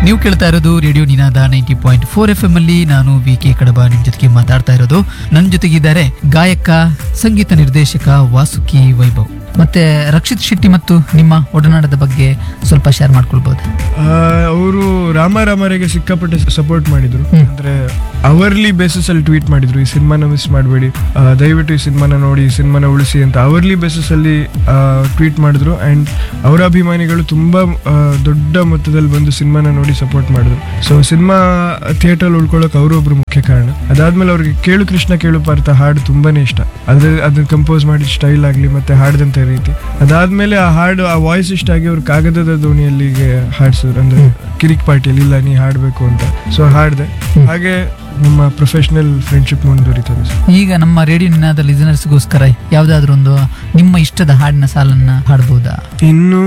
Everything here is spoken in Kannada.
ನೀವು ಕೇಳ್ತಾ ಇರೋದು radio Ninaada ninety point four F M ಅಲ್ಲಿ ನಾನು ವಿ ಕೆ ಕಡಬ ನಿಮ್ ಜೊತೆಗೆ ಮಾತಾಡ್ತಾ ಇರೋದು ನನ್ನ ಜೊತೆಗಿದ್ದಾರೆ ಗಾಯಕ ಸಂಗೀತ ನಿರ್ದೇಶಕ ವಾಸುಕಿ ವೈಭವ್ ಮತ್ತೆ ರಕ್ಷಿತ್ ಶೆಟ್ಟಿ ಮತ್ತು ನಿಮ್ಮ ಒಡನಾಟದ ಬಗ್ಗೆ ಸ್ವಲ್ಪ ಶೇರ್ ಮಾಡ್ಕೊಳ್ಬಹುದು ಅವರು ರಾಮ ರಾಮರಿಗೆ ಸಿಕ್ಕಾಪಟ್ಟೆ ಸಪೋರ್ಟ್ ಮಾಡಿದ್ರು ಹ್ಮ್. ಅಂದ್ರೆ ಅವರ್ಲಿ ಬೇಸಿಸ್ ಅಲ್ಲಿ ಟ್ವೀಟ್ ಮಾಡಿದ್ರು ಈ ಸಿನಿಮಾನ ಮಿಸ್ ಮಾಡಬೇಡಿ ದಯವಿಟ್ಟು ಈ ಸಿನಿಮಾನ ನೋಡಿ ಈ ಸಿನಿಮಾನ ಉಳಿಸಿ ಅಂತ ಅವರ್ಲಿ ಬೇಸಿಸ್ ಅಲ್ಲಿ ಟ್ವೀಟ್ ಮಾಡಿದ್ರು ಅಂಡ್ ಅವರ ಅಭಿಮಾನಿಗಳು ತುಂಬಾ ಆ, ದೊಡ್ಡ ಮೊತ್ತದಲ್ಲಿ ಬಂದು ಸಿನಿಮಾನ ನೋಡಿ ಸಪೋರ್ಟ್ ಮಾಡಿದ್ರು ಸೊ ಸಿನಿಮಾ ಥಿಯೇಟರ್ ಉಳ್ಕೊಳ್ಳೋಕೆ ಅವರು ಒಬ್ರು ಮುಖ್ಯ ಕಾರಣ ಅದಾದ್ಮೇಲೆ ಅವ್ರಿಗೆ ಕೇಳು ಕೃಷ್ಣ ಕೇಳು ಪಾರ್ಥ ಹಾಡು ತುಂಬಾನೇ ಇಷ್ಟ ಅದ್ರ ಅದನ್ನ ಕಂಪೋಸ್ ಮಾಡಿದ ಸ್ಟೈಲ್ ಆಗ್ಲಿ ಮತ್ತೆ ಹಾಡ್ದಂತ ರೀತಿ ಅದಾದ್ಮೇಲೆ ಆ ಹಾಡು ಆ ವಾಯ್ಸ್ ಇಷ್ಟ ಆಗಿ ಅವ್ರು ಕಾಗದದ ದೋಣಿಯಲ್ಲಿಗೆ ಹಾಡ್ಸಿದ್ರು ಅಂದ್ರೆ ಕಿರಿಕ್ ಪಾರ್ಟಿಯಲ್ಲಿ ಇಲ್ಲ ನೀ ಹಾಡ್ಬೇಕು ಅಂತ ಸೊ ಹಾಡ್ದೆ ಹಾಗೆ ನಮ್ಮ ಪ್ರೊಫೆಷನಲ್ ಫ್ರೆಂಡ್ಶಿಪ್ ಮುಂದುವರಿತದೆ ಸರ್ ಈಗ ನಮ್ಮ ರೇಡಿಯೋ ನಿನಾದ ಲಿಸನರ್ಸ್ಗೋಸ್ಕರ ಯಾವ್ದಾದ್ರು ಒಂದು ನಿಮ್ಮ ಇಷ್ಟದ ಹಾಡಿನ ಸಾಲನ್ನ ಹಾಡ್ಬೋದಾ ಇನ್ನು